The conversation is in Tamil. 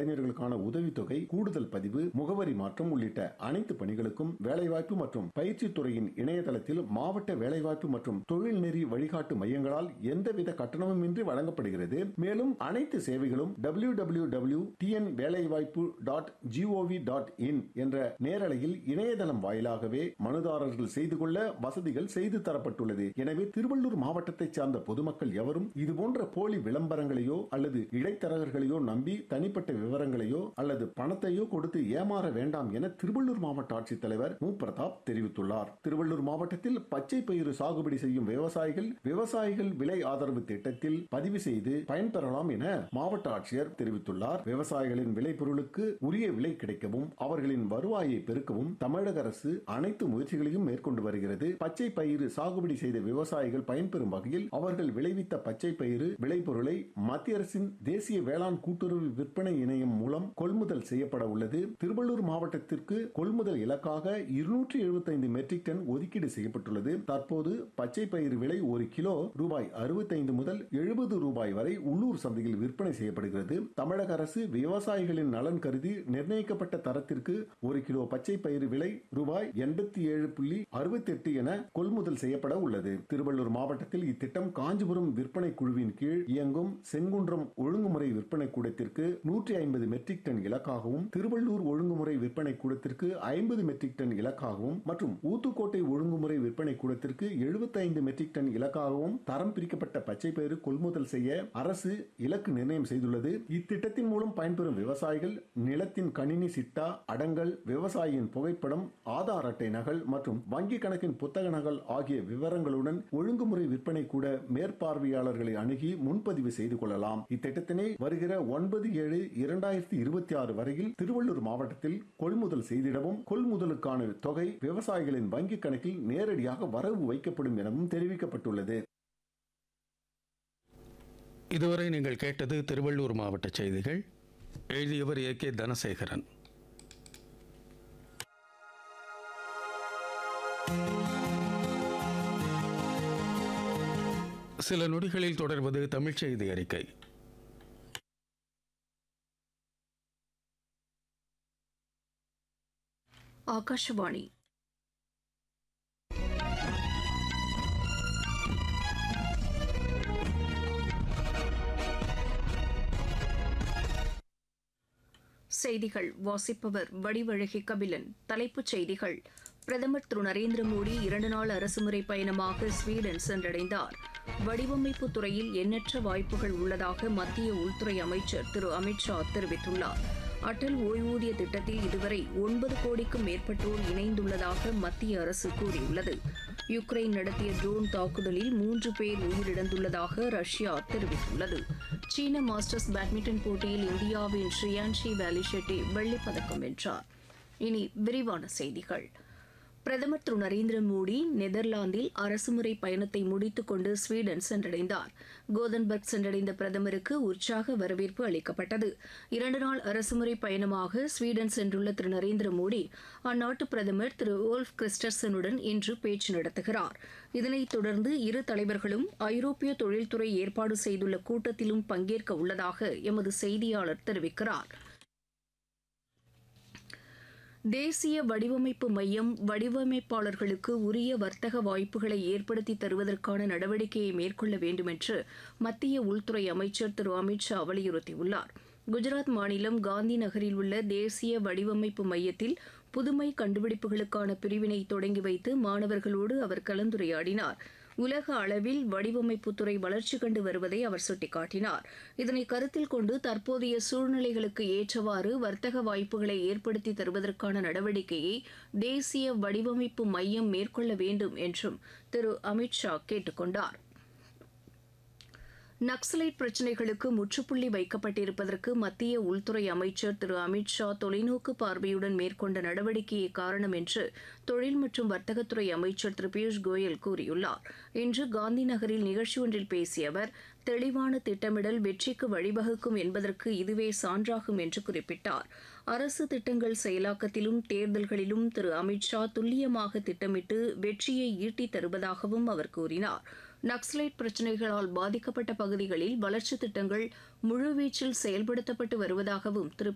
இளைஞர்களுக்கான உதவித்தொகை கூடுதல் பதிவு முகவரி மாற்றம் உள்ளிட்ட அனைத்து பணிகளுக்கும் வேலைவாய்ப்பு மற்றும் பயிற்சி துறையின் இணையதளத்தில் மாவட்ட வேலைவாய்ப்பு மற்றும் தொழில் நெறி வழிகாட்டு மையங்களால் எந்தவித கட்டணமுமின்றி வழங்கப்படுகிறது மேலும் அனைத்து சேவைகளும் டபிள்யூ டபிள்யூ டபிள்யூ டிஎன் வேலைவாய்ப்பு டாட் ஜிஓவி டாட் இன் என்ற நேரலையில் இணையதளம் வாயிலாகவே மனுதாரர்கள் செய்து கொள்ள வசதிகள் செய்து தரப்பட்டுள்ளது எனவே திருவள்ளூர் மாவட்டத்தைச் சார்ந்த பொதுமக்கள் எவரும் இதுபோன்ற போலி விளம்பரங்களையோ அல்லது இடைத்தரகர்களையோ நம்பி தனிப்பட்ட விவரங்களையோ அல்லது பணத்தையோ கொடுத்து ஏமாற வேண்டாம் என திருவள்ளூர் மாவட்ட ஆட்சித்தலைவர் மு பிரதாப் தெரிவித்துள்ளார் திருவள்ளூர் மாவட்டத்தில் பச்சை பயிறு சாகுபடி செய்யும் விவசாயிகள் விவசாயிகள் விலை ஆதரவு திட்டத்தில் பதிவு செய்து பயன்பெறலாம் என மாவட்ட ஆட்சியர் தெரிவித்துள்ளார் விவசாயிகளின் விளைபொருளுக்கு உரிய விலை கிடைக்கவும் அவர்களின் வருவாயை பெருக்கவும் தமிழக அரசு அனைத்து முயற்சிகளையும் மேற்கொண்டு வருகிறது பச்சை பயிறு சாகுபடி செய்த விவசாயிகள் பயன்பெறும் வகையில் அவர்கள் விளைவித்த பச்சை பயிறு விளைபொருளை மத்திய அரசின் தேசிய வேளாண் கூட்டுறவு விற்பனை இணையம் மூலம் கொள்முதல் செய்யப்பட உள்ளது திருவள்ளூர் மாவட்டத்திற்கு கொள்முதல் இலக்காக இருநூற்றி எழுபத்தைந்து மெட்ரிக் டன் ஒதுக்கீடு செய்யப்பட்டுள்ளது தற்போது பச்சை பயிறு விலை ஒரு கிலோ ரூபாய் அறுபத்தைந்து முதல் எழுபது ரூபாய் வரை உள்ளூர் சந்தையில் விற்பனை செய்யப்படுகிறது தமிழக அரசு விவசாயிகளின் நலன் கருதி நிர்ணயிக்கப்பட்ட தரத்திற்கு ஒரு கிலோ பச்சை பயிறு விலை ரூபாய் எண்பத்தி ஏழு புள்ளி அறுபத்தி எட்டு என கொள்முதல் செய்யப்பட உள்ளது திருவள்ளூர் மாவட்டத்தில் இத்திட்டம் காஞ்சிபுரம் விற்பனை குழுவின் கீழ் இயங்கும் செங்குன்றம் ஒழுங்குமுறை விற்பனை கூடத்திற்கு நூற்றி ஐம்பது மெட்ரிக் டன் இலக்காகவும் திருவள்ளூர் ஒழுங்குமுறை விற்பனை கூடத்திற்கு ஐம்பது மெட்ரிக் டன் இலக்காகவும் மற்றும் ஊத்துக்கோட்டை ஒழுங்குமுறை விற்பனை கூடத்திற்கு எழுபத்தைந்து மெட்ரிக் டன் இலக்காகவும் தரம் பிரிக்கப்பட்ட பச்சை பயிறு கொள்முதல் செய்ய அரசு இலக்கு நிர்ணயம் செய்துள்ளது இத்திட்டத்தின் மூலம் பயன்பெறும் விவசாயிகள் நிலத்தின் கணினி சிட்டா அடங்கல் விவசாயியின் புகைப்படம் ஆதார் அட்டை நகல் மற்றும் வங்கி கணக்கின் புத்தக நகல் ஆகிய விவரங்களுடன் ஒழுங்குமுறை விற்பனை கூட மேற்பார்வையாளர்களை அணுகி முன்பதிவு செய்து கொள்ளலாம் இத்திட்டத்தினை வருகிற ஒன்பது ஏழு இரண்டாயிரத்தி இருபத்தி ஆறு வரையில் திருவள்ளூர் மாவட்டத்தில் கொள்முதல் செய்திடவும் கொள்முதலுக்கான தொகை விவசாயிகளின் வங்கி கணக்கில் நேரடியாக வரவு வைக்கப்படும் எனவும் தெரிவிக்கப்பட்டுள்ளது இதுவரை நீங்கள் கேட்டது திருவள்ளூர் மாவட்ட செய்திகள் எழுதியவர் ஏ கே தனசேகரன் சில நொடிகளில் தொடர்வது தமிழ்ச் செய்தி அறிக்கை ಆಕಾಶವಾಣಿ செய்திகள் வாசிப்பவர் வடிவழகி கபிலன் தலைப்புச் செய்திகள் பிரதமர் திரு நரேந்திர மோடி இரண்டு நாள் அரசுமுறை பயணமாக ஸ்வீடன் சென்றடைந்தார் வடிவமைப்பு துறையில் எண்ணற்ற வாய்ப்புகள் உள்ளதாக மத்திய உள்துறை அமைச்சர் திரு அமித்ஷா தெரிவித்துள்ளார் அடல் ஓய்வூதிய திட்டத்தில் இதுவரை ஒன்பது கோடிக்கும் மேற்பட்டோர் இணைந்துள்ளதாக மத்திய அரசு கூறியுள்ளது யுக்ரைன் நடத்திய ட்ரோன் தாக்குதலில் மூன்று பேர் உயிரிழந்துள்ளதாக ரஷ்யா தெரிவித்துள்ளது சீன மாஸ்டர்ஸ் பேட்மிண்டன் போட்டியில் இந்தியாவின் ஸ்ரீயான்ஷி வேலி ஷெட்டி வெள்ளிப் பதக்கம் வென்றார் இனி விரிவான செய்திகள் பிரதமர் திரு நரேந்திர மோடி நெதர்லாந்தில் அரசுமுறை பயணத்தை முடித்துக் கொண்டு ஸ்வீடன் சென்றடைந்தார் கோதன்பர்க் சென்றடைந்த பிரதமருக்கு உற்சாக வரவேற்பு அளிக்கப்பட்டது இரண்டு நாள் அரசுமுறை பயணமாக ஸ்வீடன் சென்றுள்ள திரு நரேந்திர மோடி அந்நாட்டு பிரதமர் திரு ஓல்ஃப் கிறிஸ்டர்சனுடன் இன்று பேச்சு நடத்துகிறார் இதனைத் தொடர்ந்து இரு தலைவர்களும் ஐரோப்பிய தொழில்துறை ஏற்பாடு செய்துள்ள கூட்டத்திலும் பங்கேற்க உள்ளதாக எமது செய்தியாளர் தெரிவிக்கிறார் தேசிய வடிவமைப்பு மையம் வடிவமைப்பாளர்களுக்கு உரிய வர்த்தக வாய்ப்புகளை ஏற்படுத்தி தருவதற்கான நடவடிக்கையை மேற்கொள்ள வேண்டும் என்று மத்திய உள்துறை அமைச்சர் திரு அமித்ஷா வலியுறுத்தியுள்ளார் குஜராத் மாநிலம் காந்தி நகரில் உள்ள தேசிய வடிவமைப்பு மையத்தில் புதுமை கண்டுபிடிப்புகளுக்கான பிரிவினை தொடங்கி வைத்து மாணவர்களோடு அவர் கலந்துரையாடினார் உலக அளவில் வடிவமைப்புத்துறை வளர்ச்சி கண்டு வருவதை அவர் சுட்டிக்காட்டினார் இதனை கருத்தில் கொண்டு தற்போதைய சூழ்நிலைகளுக்கு ஏற்றவாறு வர்த்தக வாய்ப்புகளை ஏற்படுத்தி தருவதற்கான நடவடிக்கையை தேசிய வடிவமைப்பு மையம் மேற்கொள்ள வேண்டும் என்றும் திரு அமித்ஷா கேட்டுக்கொண்டார் நக்சலைட் பிரச்சினைகளுக்கு முற்றுப்புள்ளி வைக்கப்பட்டிருப்பதற்கு மத்திய உள்துறை அமைச்சர் திரு அமித்ஷா தொலைநோக்கு பார்வையுடன் மேற்கொண்ட நடவடிக்கையே காரணம் என்று தொழில் மற்றும் வர்த்தகத்துறை அமைச்சர் திரு பியூஷ் கோயல் கூறியுள்ளார் இன்று காந்தி நகரில் நிகழ்ச்சி ஒன்றில் பேசிய அவர் தெளிவான திட்டமிடல் வெற்றிக்கு வழிவகுக்கும் என்பதற்கு இதுவே சான்றாகும் என்று குறிப்பிட்டார் அரசு திட்டங்கள் செயலாக்கத்திலும் தேர்தல்களிலும் திரு அமித்ஷா துல்லியமாக திட்டமிட்டு வெற்றியை ஈட்டித் தருவதாகவும் அவர் கூறினார் நக்சலைட் பிரச்சினைகளால் பாதிக்கப்பட்ட பகுதிகளில் வளர்ச்சித் திட்டங்கள் முழுவீச்சில் செயல்படுத்தப்பட்டு வருவதாகவும் திரு